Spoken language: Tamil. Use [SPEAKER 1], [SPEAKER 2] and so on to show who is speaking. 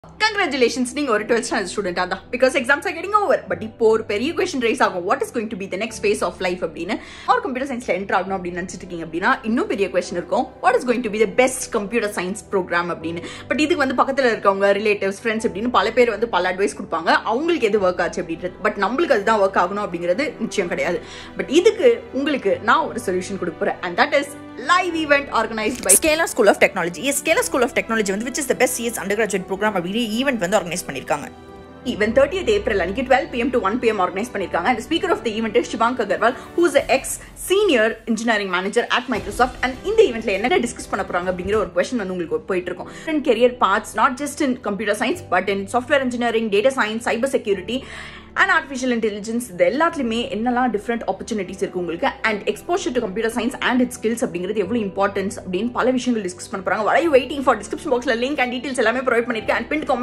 [SPEAKER 1] கங்க்ராச்சுலேஷன்ஸ் நீங்க ஒரு டுவெல்த் ஸ்டாண்டர்ட் ஸ்டூடெண்டா தான் because exams are getting over but இப்போ ஒரு பெரிய கொஸ்டின் ரைஸ் ஆகும் what is going to be the next phase of life அப்படின்னு ஒரு கம்ப்யூட்டர் சயின்ஸ்ல என்டர் ஆகணும் அப்படின்னு நினைச்சிட்டு இருக்கீங்க அப்படின்னா இன்னும் பெரிய கொஸ்டின் இருக்கும் what is going to be the best computer science program அப்படின்னு பட் இதுக்கு வந்து பக்கத்துல இருக்கவங்க ரிலேட்டிவ்ஸ் ஃப்ரெண்ட்ஸ் அப்படின்னு பல பேர் வந்து பல அட்வைஸ் கொடுப்பாங்க அவங்களுக்கு எது ஒர்க் ஆச்சு அப்படின்றது பட் நம்மளுக்கு அதுதான் ஒர்க் ஆகணும் அப்படிங்கிறது நிச்சயம் கிடையாது பட் இதுக்கு உங்களுக்கு நான் ஒரு சொல்யூஷன் கொடுக்க போறேன் and that is live event organised by
[SPEAKER 2] Scaler school of technology Scaler school of technology வந்து which is the best CS undergraduate program அப்படின்னு ஈவெண்ட் வந்து ஆர்கனைஸ் பண்ணியிருக்காங்க
[SPEAKER 1] ஈவென்ட் தேர்ட்டியத் ஏப்ரல் அன்னைக்கு twelve PM to one PM organise பண்ணிருக்காங்க and speaker of the event Shivank Agarwal who's ex senior engineering manager at Microsoft and இந்த ஈவெண்ட்ல என்ன டிஸ்கஸ் பண்ண போறாங்க அப்படிங்கிற ஒரு கொஸ்டின் வந்து உங்களுக்கு போயிட்டு இருக்கும் different career paths not just in computer science but in software engineering data science cyber security and artificial intelligence இது எல்லாத்துலயுமே என்னெல்லாம் டிஃப்ரெண்ட் ஆப்பர்ச்சுனிட்டிஸ் இருக்கு உங்களுக்கு and exposure to computer science and IT skills அப்படிங்கிறது எவ்வளவு இம்பார்ட்டன்ஸ் அப்படின்னு பல விஷயங்கள் டிஸ்கஸ் பண்ண போறாங்க வரை வெயிட்டிங் ஃபார் டிஸ்கிரிப்ஷன் பாக்ஸ்ல லிங்க் அண்ட் டீடைல்ஸ் எல்லாமே ப்ரொவைட் பண்ணிருக்கேன் அண்ட் பின்